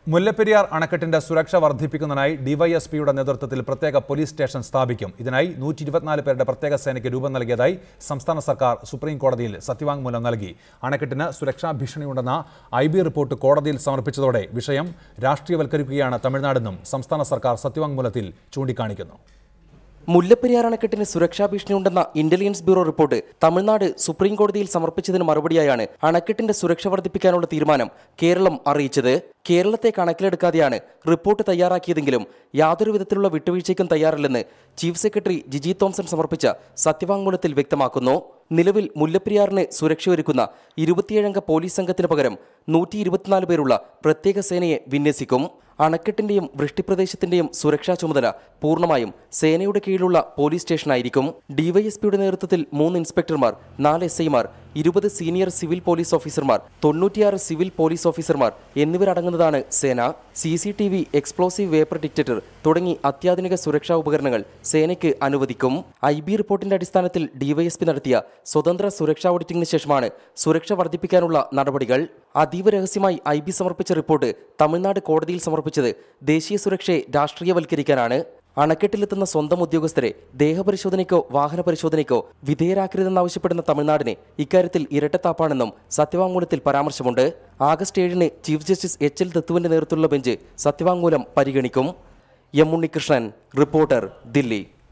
മുല്ലപ്പെരിയാർ അണക്കെട്ടിന്റെ സുരക്ഷ വർദ്ധിപ്പിക്കുന്നതിനായി ഡിവൈഎസ്പിയുടെ നേതൃത്വത്തിൽ പ്രത്യേക പോലീസ് സ്റ്റേഷൻ സ്ഥാപിക്കും ഇതിനായി നൂറ്റി ഇരുപത്തിനാല് പേരുടെ പ്രത്യേക സേനയ്ക്ക് രൂപം നൽകിയതായി സംസ്ഥാന സർക്കാർ സുപ്രീം കോടതിയിൽ സത്യവാങ്മൂലം നൽകി അണക്കെട്ടിന് സുരക്ഷാ ഭീഷണിയുണ്ടെന്ന ഐ ബി റിപ്പോർട്ട് കോടതിയിൽ സമർപ്പിച്ചതോടെ വിഷയം രാഷ്ട്രീയവൽക്കരിക്കുകയാണ് തമിഴ്നാടെന്നും സംസ്ഥാന സർക്കാർ സത്യവാങ്മൂലത്തിൽ ചൂണ്ടിക്കാണിക്കുന്നു മുല്ലപ്പെരിയാർ അണക്കെട്ടിന് സുരക്ഷാ ഭീഷണിയുണ്ടെന്ന intelligence bureau report Tamil Nadu supreme കോടതിയിൽ സമർപ്പിച്ചതിന് മറുപടിയായാണ് അണക്കെട്ടിന്റെ സുരക്ഷ വർദ്ധിപ്പിക്കാനുള്ള തീരുമാനം കേരളം അറിയിച്ചത് കേരളത്തെ കണക്കിലെടുക്കാതെയാണ് റിപ്പോർട്ട് തയ്യാറാക്കിയതെങ്കിലും യാതൊരു വിധത്തിലുള്ള വിട്ടുവീഴ്ചയ്ക്കും തയ്യാറില്ലെന്ന് ചീഫ് സെക്രട്ടറി ജിജി തോംസൺ സമർപ്പിച്ച സത്യവാങ്മൂലത്തിൽ വ്യക്തമാക്കുന്നു നിലവിൽ മുല്ലപ്പെരിയാറിന് സുരക്ഷയൊരുക്കുന്ന ഇരുപത്തിയേഴംഗ പോലീസ് സംഘത്തിന് പകരം നൂറ്റി ഇരുപത്തിനാല് പേരുള്ള പ്രത്യേക സേനയെ വിന്യസിക്കും അണക്കെട്ടിന്റെയും വൃഷ്ടിപ്രദേശത്തിന്റെയും സുരക്ഷാ ചുമതല പൂർണ്ണമായും സേനയുടെ കീഴിലുള്ള പോലീസ് സ്റ്റേഷനായിരിക്കും ഡിവൈഎസ്പിയുടെ നേതൃത്വത്തിൽ മൂന്ന് ഇൻസ്പെക്ടർമാർ നാല് എസ് ഐമാർ ഇരുപത് സീനിയർ സിവിൽ പോലീസ് ഓഫീസർമാർ തൊണ്ണൂറ്റിയാറ് സിവിൽ പോലീസ് ഓഫീസർമാർ എന്നിവരടങ്ങുന്നതാണ് സേന C C T V explosive vapour detector തുടങ്ങി അത്യാധുനിക സുരക്ഷാ ഉപകരണങ്ങൾ സേനയ്ക്ക് അനുവദിക്കും ഐ ബി റിപ്പോർട്ടിന്റെ അടിസ്ഥാനത്തിൽ ഡിവൈഎസ്പി നടത്തിയ സ്വതന്ത്ര സുരക്ഷാ ഓഡിറ്റിംഗിന് ശേഷമാണ് സുരക്ഷ വർദ്ധിപ്പിക്കാനുള്ള നടപടികൾ അതീവ രഹസ്യമായി ഐ ബി സമർപ്പിച്ച റിപ്പോർട്ട് തമിഴ്നാട് കോടതിയിൽ സമർപ്പിച്ചത് ദേശീയ സുരക്ഷയെ രാഷ്ട്രീയവൽക്കരിക്കാനാണ് അണക്കെട്ടിലെത്തുന്ന സ്വന്തം ഉദ്യോഗസ്ഥരെ ദേഹപരിശോധനയ്ക്കോ വാഹന പരിശോധനയ്ക്കോ വിധേയരാക്കരുതെന്നാവശ്യപ്പെടുന്ന തമിഴ്നാടിന് ഇക്കാര്യത്തിൽ ഇരട്ടത്താപ്പാണെന്നും സത്യവാങ്മൂലത്തിൽ പരാമർശമുണ്ട് ആഗസ്റ്റ് ഏഴിന് ചീഫ് ജസ്റ്റിസ് എച്ച് എൽ ദത്തുവിന്റെ നേതൃത്വത്തിലുള്ള ബെഞ്ച് സത്യവാങ്മൂലം പരിഗണിക്കും എം ഉണ്ണികൃഷ്ണൻ റിപ്പോർട്ടർ ദില്ലി